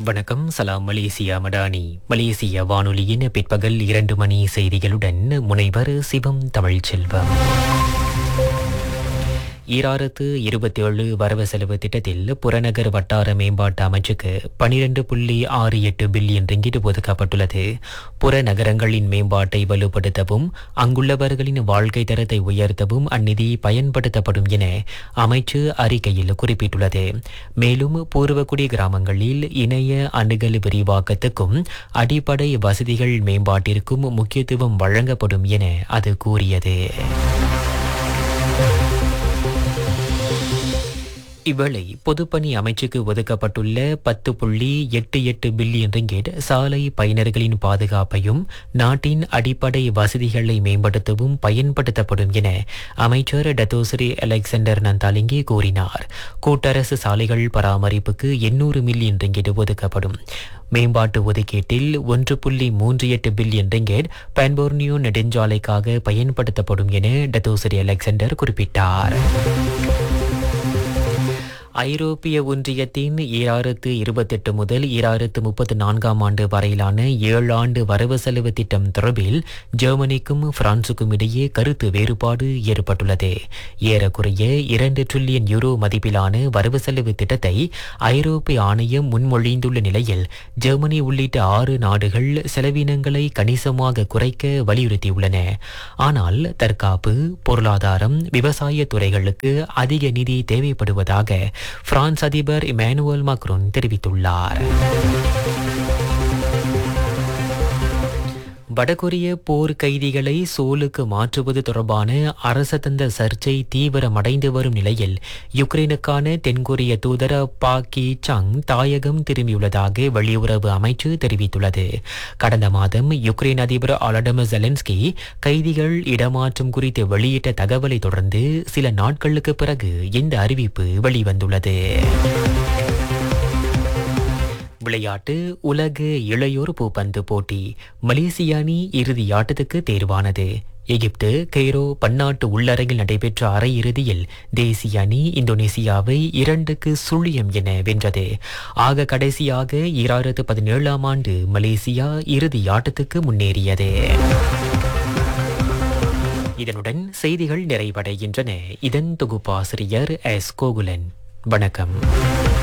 வணக்கம் சலாம் மலேசியா மடானி மலேசிய வானொலியின் பிற்பகல் இரண்டு மணி செய்திகளுடன் முனைவர் சிவம் தமிழ்ச்செல்வம் ஈராயிரத்து இருபத்தி ஏழு வரவு செலவு திட்டத்தில் புறநகர் வட்டார மேம்பாட்டு அமைச்சுக்கு பனிரெண்டு புள்ளி ஆறு எட்டு பில்லியன் ரிங்கிட் ஒதுக்கப்பட்டுள்ளது புறநகரங்களின் மேம்பாட்டை வலுப்படுத்தவும் அங்குள்ளவர்களின் வாழ்க்கை தரத்தை உயர்த்தவும் அந்நிதி பயன்படுத்தப்படும் என அமைச்சு அறிக்கையில் குறிப்பிட்டுள்ளது மேலும் பூர்வக்குடி கிராமங்களில் இணைய அணுகல் விரிவாக்கத்துக்கும் அடிப்படை வசதிகள் மேம்பாட்டிற்கும் முக்கியத்துவம் வழங்கப்படும் என அது கூறியது இவ்வேளை பொதுப்பணி அமைச்சுக்கு ஒதுக்கப்பட்டுள்ள பத்து புள்ளி எட்டு எட்டு பில்லியன் ரிங்கெட் சாலை பயனர்களின் பாதுகாப்பையும் நாட்டின் அடிப்படை வசதிகளை மேம்படுத்தவும் பயன்படுத்தப்படும் என அமைச்சர் டத்தோஸ்ரீ அலெக்சாண்டர் நந்தாலிங்கி கூறினார் கூட்டரசு சாலைகள் பராமரிப்புக்கு எண்ணூறு மில்லியன் ரிங்கெட் ஒதுக்கப்படும் மேம்பாட்டு ஒதுக்கீட்டில் ஒன்று புள்ளி மூன்று எட்டு பில்லியன் ரிங்கெட் பான்போர்னியோ நெடுஞ்சாலைக்காக பயன்படுத்தப்படும் என டத்தோஸ்ரீ அலெக்சாண்டர் குறிப்பிட்டார் ஐரோப்பிய ஒன்றியத்தின் ஈராயிரத்து இருபத்தெட்டு முதல் ஈராயிரத்து முப்பத்து நான்காம் ஆண்டு வரையிலான ஏழு ஆண்டு வரவு செலவு திட்டம் தொடர்பில் ஜெர்மனிக்கும் பிரான்சுக்கும் இடையே கருத்து வேறுபாடு ஏற்பட்டுள்ளது ஏறக்குறைய இரண்டு டிரில்லியன் யூரோ மதிப்பிலான வரவு செலவு திட்டத்தை ஐரோப்பிய ஆணையம் முன்மொழிந்துள்ள நிலையில் ஜெர்மனி உள்ளிட்ட ஆறு நாடுகள் செலவினங்களை கணிசமாக குறைக்க வலியுறுத்தியுள்ளன ஆனால் தற்காப்பு பொருளாதாரம் விவசாய துறைகளுக்கு அதிக நிதி தேவைப்படுவதாக பிரான்ஸ் அதிபர் இமானுவல் மக்ரோன் தெரிவித்துள்ளார் வடகொரிய போர் கைதிகளை சோலுக்கு மாற்றுவது தொடர்பான அரச தந்த சர்ச்சை தீவிரமடைந்து வரும் நிலையில் யுக்ரைனுக்கான தென்கொரிய தூதர் பா கி சங் தாயகம் திரும்பியுள்ளதாக வெளியுறவு அமைச்சு தெரிவித்துள்ளது கடந்த மாதம் யுக்ரைன் அதிபர் ஆலடம ஜெலன்ஸ்கி கைதிகள் இடமாற்றம் குறித்து வெளியிட்ட தகவலை தொடர்ந்து சில நாட்களுக்கு பிறகு இந்த அறிவிப்பு வெளிவந்துள்ளது விளையாட்டு உலக இளையோர் பூப்பந்து போட்டி மலேசிய அணி இறுதி ஆட்டத்துக்கு தேர்வானது எகிப்து கெய்ரோ பன்னாட்டு உள்ளரங்கில் நடைபெற்ற அரையிறுதியில் தேசிய அணி இந்தோனேசியாவை இரண்டுக்கு சுழியம் என வென்றது ஆக கடைசியாக ஈராயிரத்து பதினேழாம் ஆண்டு மலேசியா இறுதி ஆட்டத்துக்கு முன்னேறியது இதனுடன் செய்திகள் நிறைவடைகின்றன இதன் தொகுப்பாசிரியர் எஸ் கோகுலன் வணக்கம்